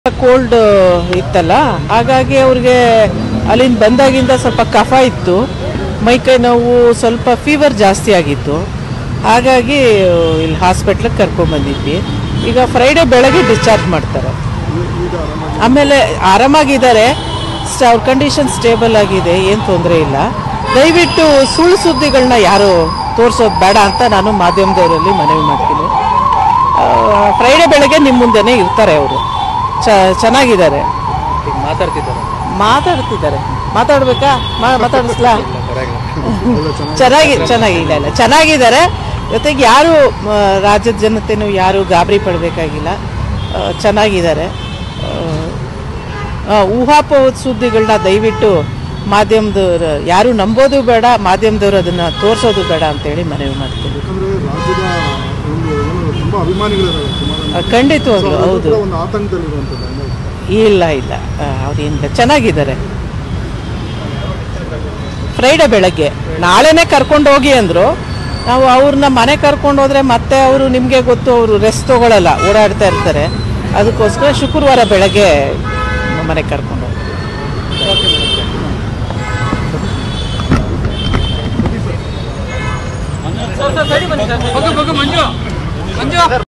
cold ಇತ್ತಲ್ಲ ಹಾಗಾಗಿ ಅವ್ರಿಗೆ ಅಲ್ಲಿಂದ ಬಂದಾಗಿಂದ ಸ್ವಲ್ಪ ಕಫ ಇತ್ತು ಮೈಕೈ ನೋವು ಸ್ವಲ್ಪ ಫೀವರ್ ಜಾಸ್ತಿ ಆಗಿತ್ತು ಹಾಗಾಗಿ ಇಲ್ಲಿ ಹಾಸ್ಪಿಟ್ಲಿಗೆ ಕರ್ಕೊಂಡ್ಬಂದಿದ್ವಿ ಈಗ ಫ್ರೈಡೇ ಬೆಳಗ್ಗೆ ಡಿಸ್ಚಾರ್ಜ್ ಮಾಡ್ತಾರೆ ಆಮೇಲೆ ಆರಾಮಾಗಿದ್ದಾರೆ ಸ- ಅವ್ರ ಕಂಡೀಷನ್ ಸ್ಟೇಬಲ್ ಆಗಿದೆ ಏನು ತೊಂದರೆ ಇಲ್ಲ ದಯವಿಟ್ಟು ಸುಳ್ಳು ಸುದ್ದಿಗಳನ್ನ ಯಾರು ತೋರಿಸೋದು ಬೇಡ ಅಂತ ನಾನು ಮಾಧ್ಯಮದವರಲ್ಲಿ ಮನವಿ ಮಾಡ್ತೀನಿ ಫ್ರೈಡೇ ಬೆಳಗ್ಗೆ ನಿಮ್ಮ ಮುಂದೆನೇ ಇರ್ತಾರೆ ಅವರು ಚ ಚೆನ್ನಾಗಿದ್ದಾರೆ ಈಗ ಮಾತಾಡ್ತಿದ್ದಾರೆ ಮಾತಾಡ್ತಿದ್ದಾರೆ ಮಾತಾಡ್ಬೇಕಾ ಮಾ- ಮಾತಾಡಿಸ್ಲಾ ಚೆನ್ನಾಗಿ ಚೆನ್ನಾಗಿಲ್ಲ ಇಲ್ಲ ಚೆನ್ನಾಗಿದ್ದಾರೆ ಜೊತೆಗೆ ಯಾರು ಮ, ರಾಜ್ಯದ ಜನತೆನೂ ಯಾರು ಗಾಬರಿ ಪಡಬೇಕಾಗಿಲ್ಲ ಆ, ಚೆನ್ನಾಗಿದ್ದಾರೆ ಆ, ಆ, ಊಹಾಪೋಹ ಸುದ್ದಿಗಳನ್ನ ದಯವಿಟ್ಟು ಮಾಧ್ಯಮದವ್ರು ಯಾರು ನಂಬೋದು ಬೇಡ ಮಾಧ್ಯಮದವ್ರು ಅದನ್ನು ತೋರಿಸೋದು ಬೇಡ ಅಂತೇಳಿ ಮನವಿ ಮಾಡ್ತೀನಿ ಯಾಕಂದ್ರೆ ರಾಜ್ಯದ ಒಂದು ಏನು ತುಂಬಾ ಅಭಿಮಾನಿಗಳಿದ್ದಾರೆ ಸುಮಾರು ಆ, ಖಂಡಿತವಾಗ್ಲೂ So, ಅದು ಹೌದು ಕೂಡ ಒಂದು ಆತಂಕದಲ್ಲಿರುವಂಥದ್ದು ಹಂಗಾಗಿ ಇಲ್ಲ ಇಲ್ಲ ಆ, ಅವ್ರೇನಿಲ್ಲ ಚೆನ್ನಾಗಿದ್ದಾರೆ ಫ್ರೈಡೆ ಬೆಳಗ್ಗೆ ನಾಳೆನೇ ಕರ್ಕೊಂಡು ಹೋಗಿ ಅಂದರು ನಾವು ಅವ್ರನ್ನ ಮನೆ ಕರ್ಕೊಂಡು ಹೋದ್ರೆ ಮತ್ತೆ ಅವರು ನಿಮಗೆ ಗೊತ್ತು ಅವರು ರೆಸ್ಟ್ ತಗೊಳ್ಳಲ್ಲ ಓಡಾಡ್ತಾ ಇರ್ತಾರೆ ಅದಕ್ಕೋಸ್ಕರ ಶುಕ್ರವಾರ ಬೆಳಗ್ಗೆ ಮನೆಗೆ ಕರ್ಕೊಂಡು ಹೋಗಿ ಮಂಜು ಮಂಜು